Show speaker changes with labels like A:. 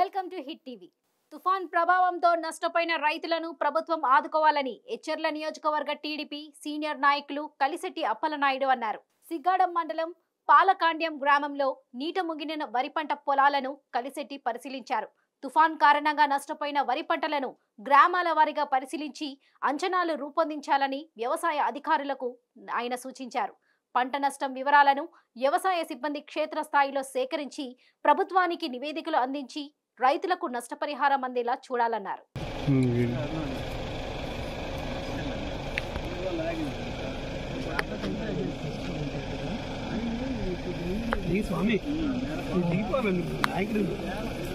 A: welcome to hit TV తుఫాన్ ప్రభావంతో నష్టపోయిన రైతులను ప్రభుత్వం ఆదుకోవాలని ఎచ్చెర్ల నియోజకవర్గ టీడీపీ సీనియర్ నాయకులు కలిశెట్టి అప్పలనాయుడు అన్నారు సిగ్గాడం మండలం పాలకాండ్యం గ్రామంలో నీట ముగిన వరి పంట పొలాలను కలిశెట్టి పరిశీలించారు తుఫాన్ కారణంగా నష్టపోయిన వరి పంటలను గ్రామాల వారీగా పరిశీలించి అంచనాలు రూపొందించాలని వ్యవసాయ అధికారులకు ఆయన సూచించారు పంట నష్టం వివరాలను వ్యవసాయ సిబ్బంది క్షేత్రస్థాయిలో సేకరించి ప్రభుత్వానికి నివేదికలు అందించి రైతులకు నష్టపరిహారం అందేలా చూడాలన్నారు
B: ఈ స్వామి దీపావళి నాయకుడు